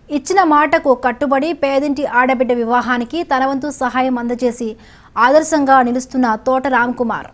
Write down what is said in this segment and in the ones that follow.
ఇచ్చిన మాటకు కట్టుబడి పేదింటి ఆడబిడ్డ వివాహానికి తన వంతు సహాయం అందజేసి ఆదర్శంగా నిలుస్తున్న తోట రామ్ కుమార్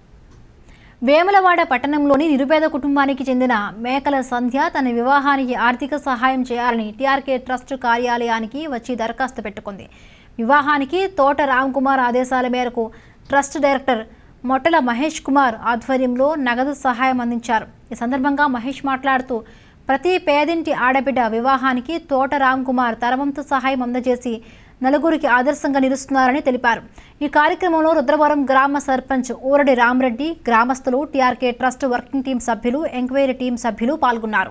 వేములవాడ పట్టణంలోని నిరుపేద కుటుంబానికి చెందిన మేకల సంధ్య తన వివాహానికి ఆర్థిక సహాయం చేయాలని టీఆర్కే ట్రస్ట్ కార్యాలయానికి వచ్చి దరఖాస్తు పెట్టుకుంది వివాహానికి తోట రామ్ కుమార్ ఆదేశాల మేరకు ట్రస్ట్ డైరెక్టర్ మొట్టల మహేష్ కుమార్ ఆధ్వర్యంలో నగదు సహాయం అందించారు ఈ సందర్భంగా మహేష్ మాట్లాడుతూ ప్రతి పేదింటి ఆడబిడ్డ వివాహానికి తోట రామ్ కుమార్ తరవంతు సహాయం అందజేసి నలుగురికి ఆదర్శంగా నిలుస్తున్నారని తెలిపారు ఈ కార్యక్రమంలో రుద్రవరం గ్రామ సర్పంచ్ ఊరడి రామరెడ్డి గ్రామస్తులు టీఆర్కే ట్రస్ట్ వర్కింగ్ టీం సభ్యులు ఎంక్వైరీ టీం సభ్యులు పాల్గొన్నారు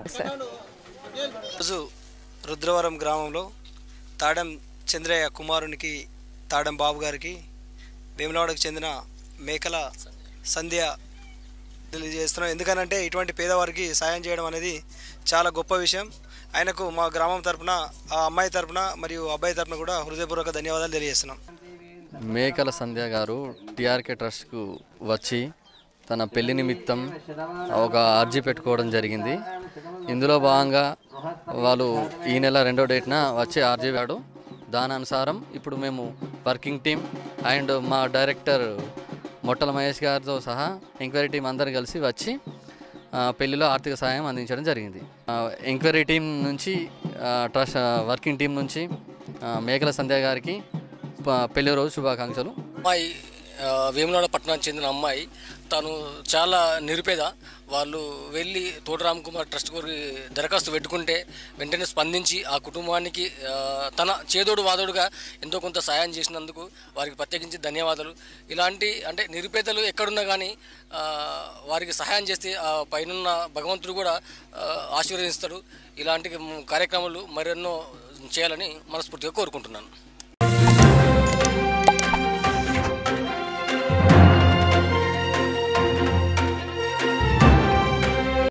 రోజు రుద్రవరం గ్రామంలో తాడెం చంద్రయ్య కుమారునికి తాడెం బాబు గారికి వేములవాడకు చెందిన మేకల సంధ్య తెలియజేస్తున్నాం ఎందుకనంటే ఇటువంటి పేదవారికి సాయం చేయడం అనేది చాలా గొప్ప విషయం ఆయనకు మా గ్రామం తరపున ఆ అమ్మాయి తరపున మరియు అబ్బాయి తరపున కూడా హృదయపూర్వక ధన్యవాదాలు తెలియజేస్తున్నాం మేకల సంధ్య గారు టీఆర్కే ట్రస్ట్కు వచ్చి తన పెళ్లి నిమిత్తం ఒక అర్జీ పెట్టుకోవడం జరిగింది ఇందులో భాగంగా వాళ్ళు ఈ నెల రెండో డేట్న వచ్చి అర్జీ వాడు దాని అనుసారం ఇప్పుడు మేము వర్కింగ్ టీం అండ్ మా డైరెక్టర్ మొట్టల మహేష్ గారితో సహా ఎంక్వైరీ టీం అందరు కలిసి వచ్చి ఆ, పెళ్లిలో ఆర్థిక సహాయం అందించడం జరిగింది ఆ, ఎంక్వైరీ టీం నుంచి ఆ, ట్రస్ట్ ఆ, వర్కింగ్ టీం నుంచి ఆ, మేకల సంధ్య గారికి ప- పెళ్లి రోజు శుభాకాంక్షలు అమ్మాయి ఆ, వేములవాడ పట్టణానికి చెందిన అమ్మాయి తను చాలా నిరుపేద వాళ్ళు వెళ్ళి తోటరామ్ కుమార్ ట్రస్ట్ కోరి దరఖాస్తు పెట్టుకుంటే వెంటనే స్పందించి ఆ కుటుంబానికి ఆ, తన చేదోడు వాదోడుగా ఎంతో కొంత సాయం చేసినందుకు వారికి ప్రత్యేకించి ధన్యవాదాలు ఇలాంటి అంటే నిరుపేదలు ఎక్కడున్నా కానీ ఆ, వారికి సహాయం చేస్తే ఆ పైనున్న భగవంతుడు కూడా ఆ, ఆశీర్వదిస్తాడు ఇలాంటి కార్యక్రమాలు మరెన్నో చేయాలని మనస్ఫూర్తిగా కోరుకుంటున్నాను